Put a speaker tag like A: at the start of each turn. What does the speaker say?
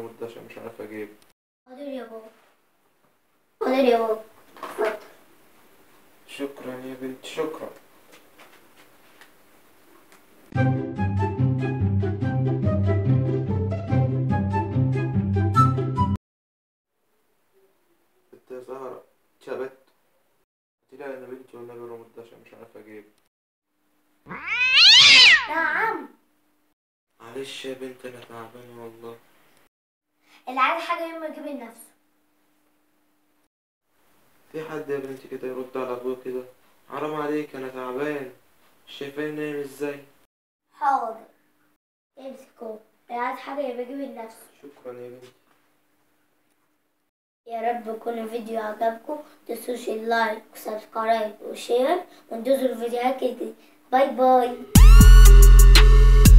A: ارد عشان مش عارف اجيب
B: حاضر يا بابا حاضر يا بابا اتفضل
A: شكرا يا بنت شكرا انت يا زهرة اتشبت قلت لها انا بنتي والنبي رمض عشان مش عارف اجيب
B: نعم
A: معلش يا بنت انا تعبان والله
B: اللي عايز حاجة يوم يجيب لنفسه
A: في حد يا بنتي كده يرد على ابوه كده حرام عليك انا تعبان مش شايفاني نايم ازاي
B: حاضر امسكه اللي عايز حاجة يبقى يجيب لنفسه
A: شكرا يا بنتي
B: يا رب يكون الفيديو عجبكم تنسوش اللايك وسبسكرايب وشير وندوزوا الفيديوهات كده باي باي